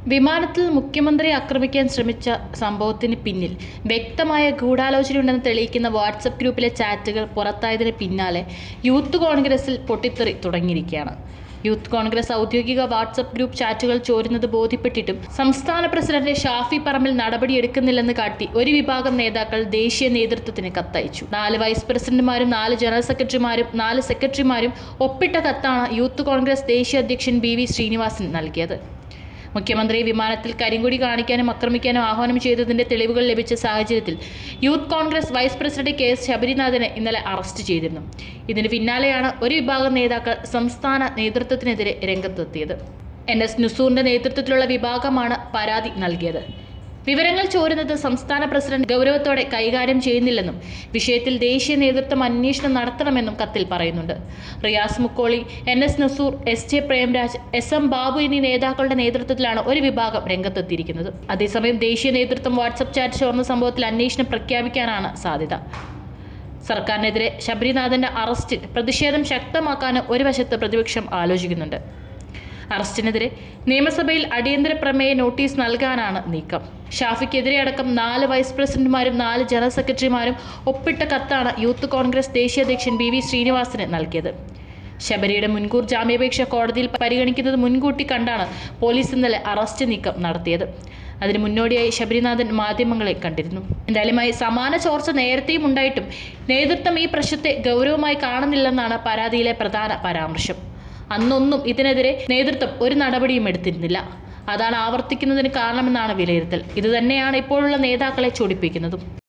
വിമാനത്തിൽ മുഖ്യമന്ത്രിയെ ആക്രമിക്കാൻ ശ്രമിച്ച സംഭവത്തിന് പിന്നിൽ വ്യക്തമായ ഗൂഢാലോചനയുണ്ടെന്ന് തെളിയിക്കുന്ന വാട്സപ്പ് ഗ്രൂപ്പിലെ ചാറ്റുകൾ പുറത്തായതിന് പിന്നാലെ യൂത്ത് കോൺഗ്രസിൽ പൊട്ടിത്തെറി തുടങ്ങിയിരിക്കുകയാണ് യൂത്ത് കോൺഗ്രസ് ഔദ്യോഗിക വാട്സപ്പ് ഗ്രൂപ്പ് ചാറ്റുകൾ ചോരുന്നത് ബോധ്യപ്പെട്ടിട്ടും സംസ്ഥാന പ്രസിഡന്റ് ഷാഫി പറമ്പിൽ നടപടിയെടുക്കുന്നില്ലെന്ന് കാട്ടി ഒരു വിഭാഗം നേതാക്കൾ ദേശീയ നേതൃത്വത്തിന് കത്തയച്ചു നാല് വൈസ് പ്രസിഡന്റുമാരും നാല് ജനറൽ സെക്രട്ടറിമാരും നാല് സെക്രട്ടറിമാരും ഒപ്പിട്ട കത്താണ് യൂത്ത് കോൺഗ്രസ് ദേശീയ അധ്യക്ഷൻ ബി വി ശ്രീനിവാസൻ നൽകിയത് മുഖ്യമന്ത്രി വിമാനത്തിൽ കരിങ്കൊടി കാണിക്കാനും ആക്രമിക്കാനും ആഹ്വാനം ചെയ്തതിന്റെ തെളിവുകൾ ലഭിച്ച സാഹചര്യത്തിൽ Youth Congress vice president K S ശബരിനാഥനെ ഇന്നലെ അറസ്റ്റ് ചെയ്തിരുന്നു ഇതിന് പിന്നാലെയാണ് ഒരു വിഭാഗം നേതാക്കൾ സംസ്ഥാന നേതൃത്വത്തിനെതിരെ രംഗത്തെത്തിയത് എൻ എസ് നുസൂറിന്റെ നേതൃത്വത്തിലുള്ള വിഭാഗമാണ് പരാതി നൽകിയത് വിവരങ്ങൾ ചോരുന്നത് സംസ്ഥാന പ്രസിഡന്റ് ഗൗരവത്തോടെ കൈകാര്യം ചെയ്യുന്നില്ലെന്നും വിഷയത്തിൽ ദേശീയ നേതൃത്വം അന്വേഷണം നടത്തണമെന്നും കത്തിൽ പറയുന്നുണ്ട് Riyas Mukkoli N S Nasoor S J Premraj S M Babu എന്നീ നേതാക്കളുടെ നേതൃത്വത്തിലാണ് ഒരു വിഭാഗം രംഗത്തെത്തിയിരിക്കുന്നത് അതേസമയം ദേശീയ നേതൃത്വം വാട്സപ്പ് ചാറ്റ് ചോർന്ന സംഭവത്തിൽ അന്വേഷണം പ്രഖ്യാപിക്കാനാണ് സാധ്യത സർക്കാരിനെതിരെ ശബരിനാഥന്റെ അറസ്റ്റിൽ പ്രതിഷേധം ശക്തമാക്കാൻ ഒരു വശത്ത് പ്രതിപക്ഷം ആലോചിക്കുന്നുണ്ട് അറസ്റ്റിനെതിരെ നിയമസഭയിൽ അടിയന്തര പ്രമേയ നോട്ടീസ് നൽകാനാണ് നീക്കം ഷാഫിക്കെതിരെ അടക്കം നാല് വൈസ് പ്രസിഡന്റുമാരും നാല് ജനറൽ സെക്രട്ടറിമാരും ഒപ്പിട്ട കത്താണ് യൂത്ത് കോൺഗ്രസ് ദേശീയ അധ്യക്ഷൻ ബി വി ശ്രീനിവാസന് നൽകിയത് ശബരിയുടെ മുൻകൂർ ജാമ്യാപേക്ഷ കോടതിയിൽ പരിഗണിക്കുന്നത് മുൻകൂട്ടി കണ്ടാണ് പോലീസ് ഇന്നലെ അറസ്റ്റ് നീക്കം നടത്തിയത് അതിന് മുന്നോടിയായി ശബരിനാഥൻ മാധ്യമങ്ങളെ കണ്ടിരുന്നു എന്തായാലുമായി സമാന ചോർച്ച നേരത്തെയും ഉണ്ടായിട്ടും നേതൃത്വം ഈ പ്രശ്നത്തെ ഗൗരവമായി കാണുന്നില്ലെന്നാണ് പരാതിയിലെ പ്രധാന പരാമർശം അന്നൊന്നും ഇതിനെതിരെ നേതൃത്വം ഒരു നടപടിയും എടുത്തിരുന്നില്ല അതാണ് ആവർത്തിക്കുന്നതിന് കാരണമെന്നാണ് വിലയിരുത്തൽ ഇത് തന്നെയാണ് ഇപ്പോഴുള്ള നേതാക്കളെ ചൊടിപ്പിക്കുന്നതും